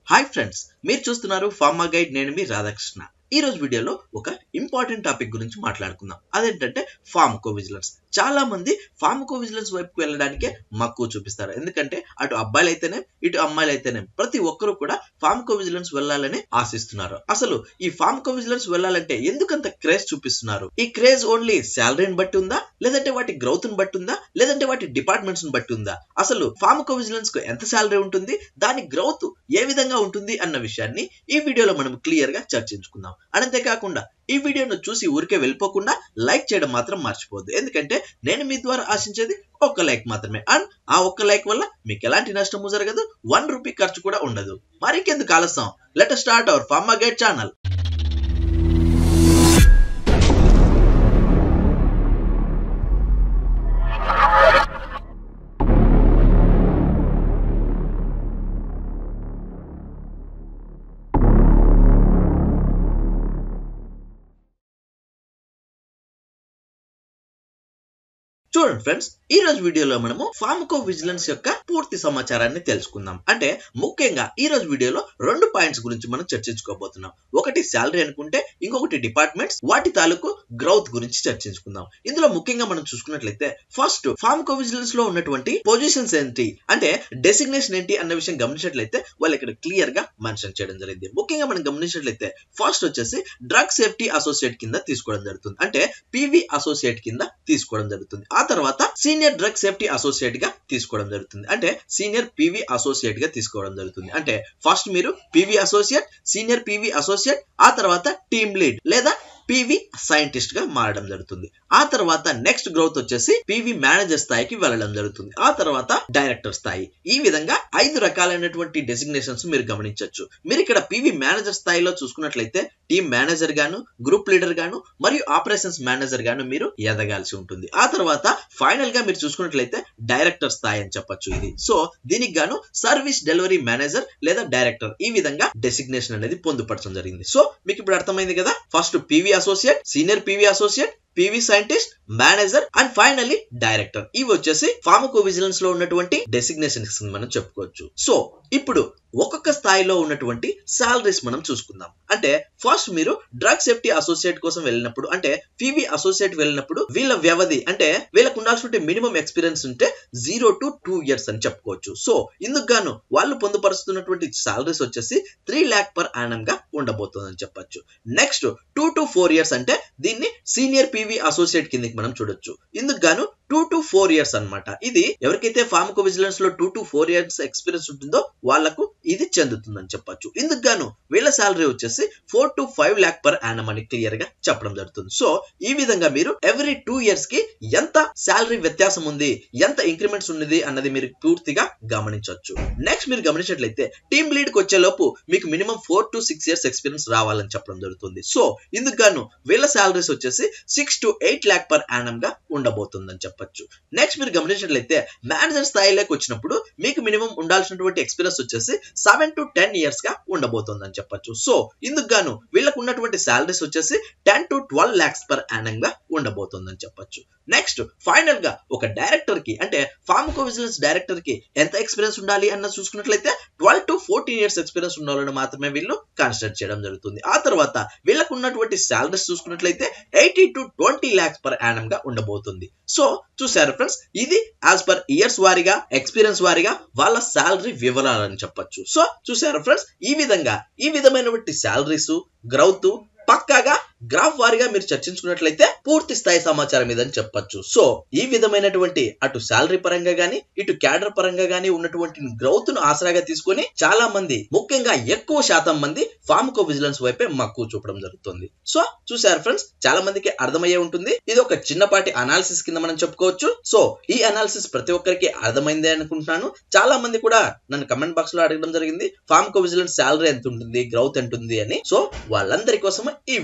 hi friends మీరు చూస్తున్నారు pharma guide నేను మీ రాధాకృష్ణ ఈ రోజు వీడియోలో ఒక ఇంపార్టెంట్ టాపిక్ గురించి మాట్లాడుకుందాం అదేంటంటే ఫార్మకో విజిలెన్స్ చాలా మంది ఫార్మకో విజిలెన్స్ వైపుకి వెళ్ళడానికే మక్కువ చూపిస్తారు ఎందుకంటే అటు అబ్బాయిలు అయితేనే ఇటు అమ్మాయిలు అయితేనే ప్రతి ఒక్కరు కూడా ఫార్మకో విజిలెన్స్ వెళ్ళాలని ఆశిస్తున్నారు అసలు ఈ ఫార్మకో విజిలెన్స్ వెళ్ళాలంటే ఎందుకంత క్రేజ్ చూపిస్తున్నారు ఈ క్రేజ్ ఓన్లీ శాలరీని బట్టి ఉందా లేదంటే వాటి గ్రోత్ ని బట్టి ఉందా లేదంటే వాటి డిపార్ట్మెంట్స్ ని బట్టి ఉందా అసలు ఫార్మకో విజిలెన్స్ కు ఎంత శాలరీ ఉంటుంది దాని గ్రోత్ ఏ విధంగా ఉంటుంది అన్న విషయాన్ని ఈ వీడియోలో మనం క్లియర్ గా చర్చించుకుందాం అంతేకాకుండా ఈ వీడియోను చూసి ఊరికే వెళ్ళిపోకుండా లైక్ చేయడం మాత్రం మర్చిపోవద్దు ఎందుకంటే నేను మీ ద్వారా ఆశించేది ఒక్క లైక్ మాత్రమే అండ్ ఆ ఒక్క లైక్ వల్ల మీకు ఎలాంటి నష్టము జరగదు వన్ రూపీ ఖర్చు కూడా ఉండదు మరికెందుకు ఆలస్యం let start our pharma guide channel చూడండి ఫ్రెండ్స్ ఈ రోజు వీడియోలో మనము ఫార్మకో విజిలెన్స్ యొక్క పూర్తి సమాచారాన్ని తెలుసుకుందాం అంటే ముఖ్యంగా ఈ రోజు వీడియోలో రెండు పాయింట్స్ గురించి మనం చర్చించుకోబోతున్నాం ఒకటి శాలరీ అనుకుంటే ఇంకొకటి డిపార్ట్మెంట్స్ వాటి తాలూకు గ్రౌత్ గురించి చర్చించుకుందాం ఇందులో ముఖ్యంగా మనం చూసుకున్నట్లయితే ఫస్ట్ ఫార్మకో విజిలెన్స్ లో ఉన్నటువంటి పొజిషన్స్ ఏంటి అంటే డెసిగ్నేషన్ ఏంటి అన్న విషయం గమనించినట్లయితే వాళ్ళు ఇక్కడ క్లియర్ గా మెన్షన్ చేయడం జరిగింది ముఖ్యంగా మనం గమనించినట్లయితే ఫస్ట్ వచ్చేసి డ్రగ్ సేఫ్టీ అసోసియేట్ కింద తీసుకోవడం జరుగుతుంది అంటే పివి అసోసియేట్ కింద తీసుకోవడం జరుగుతుంది ఆ తర్వాత సీనియర్ డ్రగ్ సేఫ్టీ అసోసియేట్ గా తీసుకోవడం జరుగుతుంది అంటే సీనియర్ పివి అసోసియేట్ గా తీసుకోవడం జరుగుతుంది అంటే ఫస్ట్ మీరు PV associate senior PV associate ఆ తర్వాత టీమ్ లీడ్ లేదా పివి సైంటిస్ట్ గా మారడం జరుగుతుంది ఆ తర్వాత నెక్స్ట్ గ్రోత్ వచ్చేసి పివి మేనేజర్ స్థాయికి వెళ్ళడం జరుగుతుంది ఆ తర్వాత డైరెక్టర్ స్థాయి ఈ విధంగా ఐదు రకాలైనటువంటి డెసిగ్నేషన్స్ మీరు గమనించవచ్చు మీరు ఇక్కడ పివి మేనేజర్ స్థాయిలో చూసుకున్నట్లయితే టీమ్ మేనేజర్ గాను గ్రూప్ లీడర్ గాను మరియు ఆపరేషన్స్ మేనేజర్ గాను మీరు ఎదగాల్సి ఉంటుంది ఆ తర్వాత ఫైనల్ గా మీరు చూసుకున్నట్లయితే డైరెక్టర్ స్థాయి అని చెప్పొచ్చు ఇది సో దీనికి గాను సర్వీస్ డెలివరీ మేనేజర్ లేదా డైరెక్టర్ ఈ విధంగా డెసిగ్నేషన్ అనేది పొందుపరచడం జరిగింది సో మీకు ఇప్పుడు అర్థమైంది కదా first PV associate senior PV associate PV scientist manager and finally director ఇవి వచ్చేసి ఫార్మకో విజిలెన్స్ లో ఉన్నటువంటి డెసిగ్నేషన్స్ మనం చెప్పుకోవచ్చు సో ఇప్పుడు ఒక్కొక్క స్థాయిలో ఉన్నటువంటి సాలరీస్ మనం చూసుకుందాం అంటే ఫస్ట్ మీరు డ్రగ్ సేఫ్టీ అసోసియేట్ కోసం వెళ్ళినప్పుడు అంటే పివి అసోసియేట్ వెళ్ళినప్పుడు వీళ్ళ వ్యవధి అంటే వీళ్ళకు ఉండాల్సిన మినిమం ఎక్స్పీరియన్స్ ఉంటే జీరో టు టూ ఇయర్స్ అని చెప్పుకోవచ్చు సో ఇందుకు గాను వాళ్ళు పొందుపరుస్తున్నటువంటి సాలరీస్ వచ్చేసి త్రీ ల్యాక్ పర్ యానం గా ఉండబోతుందని చెప్పొచ్చు next two to four years అంటే దీన్ని సీనియర్ పివి అసోసియేట్ కిందకి మనం చూడొచ్చు ఇందుకు గాను టూ టు ఫోర్ ఇయర్స్ అనమాట ఇది ఎవరికైతే ఫార్మకో విజిలెన్స్ లో two to four years experience ఉంటుందో వాళ్లకు ఇది చెందుతుందని చెప్పొచ్చు ఇందుకు గాను వీళ్ళ శాలరీ వచ్చేసి four to five lakh per annum అని క్లియర్ గా చెప్పడం జరుగుతుంది సో ఈ విధంగా మీరు ఎవ్రీ టూ ఇయర్స్ కి ఎంత శాలరీ వ్యత్యాసం ఉంది ఎంత ఇంక్రిమెంట్స్ ఉన్నది అన్నది మీరు పూర్తిగా గమనించవచ్చు నెక్స్ట్ మీరు గమనించినట్లయితే టీమ్ లీడ్ కి వచ్చే లోపు మీకు minimum four to six years experience రావాలని చెప్పడం జరుగుతుంది సో ఇందుకు గాను వీళ్ళ శాలరీస్ వచ్చేసి six to eight lakh per annum గా ఉండబోతుందని చెప్పొచ్చు నెక్స్ట్ మీరు గమనించినట్లయితే మేనేజర్ స్థాయిలోకి వచ్చినప్పుడు మీకు మినిమం ఉండాల్సినటువంటి ఎక్స్పీరియన్స్ వచ్చేసి సెవెన్ టు టెన్ ఇయర్స్ గా ఉండబోతుందని చెప్పొచ్చు సో ఇందుకు గాను వీళ్ళకు ఉన్నటువంటి శాలరీస్ వచ్చేసి ten to twelve lakhs per annum గా ఉండబోతుందని చెప్పొచ్చు నెక్స్ట్ ఫైనల్ గా ఒక డైరెక్టర్ కి అంటే ఫార్మకో విజిలెన్స్ డైరెక్టర్ కి ఎంత ఎక్స్పీరియన్స్ ఉండాలి అన్న చూసుకున్నట్లయితే twelve to fourteen years experience ఉన్న వాళ్ళని మాత్రమే వీళ్ళు కన్సిడర్ చేయడం జరుగుతుంది ఆ తర్వాత వీళ్ళకు ఉన్నటువంటి శాలరీస్ చూసుకున్నట్లయితే eighty to twenty lakhs per annum గా ఉండబోతుంది సో చూసారు ఫ్రెండ్స్ ఇది యాజ్ పర్ ఇయర్స్ వారిగా ఎక్స్పీరియన్స్ వారిగా వాళ్ళ శాలరీ వివరాలని చెప్పొచ్చు సో చూసారు ఫ్రెండ్స్ ఈ విధంగా ఈ విధమైనటువంటి శాలరీస్ గ్రౌత్ పక్కాగా గ్రాఫ్ వారిగా మీరు చర్చించుకున్నట్లయితే పూర్తి స్థాయి సమాచారం ఇదని చెప్పొచ్చు సో ఈ విధమైనటువంటి అటు శాలరీ పరంగా గానీ ఇటు క్యాడర్ పరంగా గానీ ఉన్నటువంటి గ్రోత్ ను ఆసరాగా తీసుకొని చాలా మంది ముఖ్యంగా ఎక్కువ శాతం మంది ఫార్మకో విజిలెన్స్ వైపే మక్కువ చూపడం జరుగుతుంది సో చూసారు ఫ్రెండ్స్ చాలా మందికి అర్థమయ్యే ఉంటుంది ఇది ఒక చిన్నపాటి అనాలిసిస్ కింద మనం చెప్పుకోవచ్చు సో ఈ అనాలిసిస్ ప్రతి ఒక్కరికి అర్థమైందే అనుకుంటున్నాను చాలా మంది కూడా నన్ను కమెంట్ బాక్స్ లో అడగడం జరిగింది ఫార్మకో విజిలెన్స్ శాలరీ ఎంత ఉంటుంది గ్రౌత్ ఎంత ఉంటుంది అని సో వాళ్ళందరి కోసం ఈ వీడియో అని చెప్పాను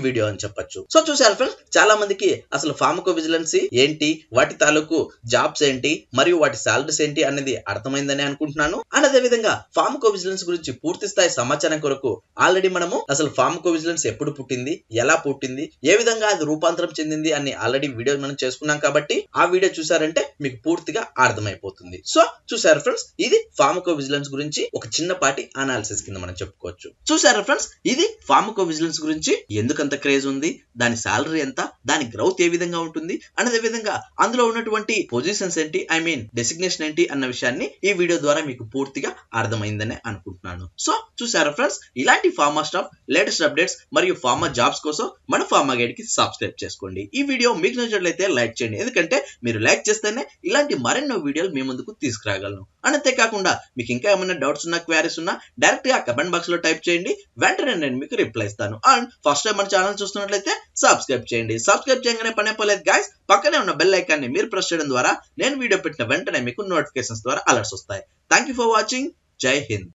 చెప్పొచ్చు సో చూసారు ఫ్రెండ్స్ చాలా మందికి అసలు ఫార్మకో విజిలెన్సీ ఏంటి వాటి తాలూకు జాబ్స్ ఏంటి మరియు వాటి సాలరీస్ ఏంటి అనేది అర్థమైందని అనుకుంటున్నాను అండ్ అదే విధంగా ఫార్మకో విజిలెన్స్ గురించి పూర్తి స్థాయి సమాచారం కొరకు ఆల్రెడీ మనము అసలు ఫార్మకో విజిలెన్స్ ఎప్పుడు పుట్టింది ఎలా పుట్టింది ఏ విధంగా అది రూపాంతరం చెందింది అని ఆల్రెడీ వీడియో మనం చేసుకున్నాం కాబట్టి ఆ వీడియో చూసారంటే మీకు పూర్తిగా అర్థమైపోతుంది సో చూసారు ఫ్రెండ్స్ ఇది ఫార్మకో విజిలెన్స్ గురించి ఒక చిన్నపాటి అనాలిసిస్ కింద మనం చెప్పుకోవచ్చు చూసారా ఫ్రెండ్స్ ఇది ఫార్మకో విజిలెన్స్ గురించి ఎందుకంత క్రేజ్ ఉంది దాని సాలరీ ఎంత దాని గ్రౌత్ ఏ విధంగా ఉంటుంది అనే విధంగా అందులో ఉన్నటువంటి పొజిషన్స్ ఏంటి ఐ మీన్ డెసిగ్నేషన్ ఏంటి అన్న విషయాన్ని ఈ వీడియో ద్వారా మీకు పూర్తిగా అర్థమైందని అనుకుంటున్నాను సో చూసారా ఫ్రెండ్స్ ఇలాంటి ఫార్మా స్టాఫ్ లేటెస్ట్ అప్డేట్స్ మరియు ఫార్మా జాబ్స్ కోసం మన ఫార్మా గైడ్ కి సబ్స్క్రైబ్ చేసుకోండి ఈ వీడియో మీకు నచ్చినట్లయితే లైక్ చేయండి ఎందుకంటే మీరు లైక్ చేస్తేనే ఇలాంటి మరెన్నో వీడియోలు మీ ముందుకు తీసుకురాగలను అండ్ అంతేకాకుండా మీకు ఇంకా ఏమైనా డౌట్స్ ఉన్నా క్వారీస్ ఉన్నా డైరెక్ట్ గా కమెంట్ బాక్స్ లో టైప్ చేయండి వెంటనే నేను మీకు రిప్లై ఇస్తాను అండ్ ఫస్ట్ టైం మన ఛానల్ చూస్తున్నట్లయితే సబ్స్క్రైబ్ చేయండి సబ్స్క్రైబ్ చేయగానే పనే పర్లేదు గాయస్ పక్కనే ఉన్న బెల్ ఐకాన్ని మీరు ప్రెస్ చేయడం ద్వారా నేను వీడియో పెట్టిన వెంటనే మీకు నోటిఫికేషన్స్ ద్వారా అలర్ట్స్ వస్తాయి థ్యాంక్ యూ ఫర్ వాచింగ్ జై హింద్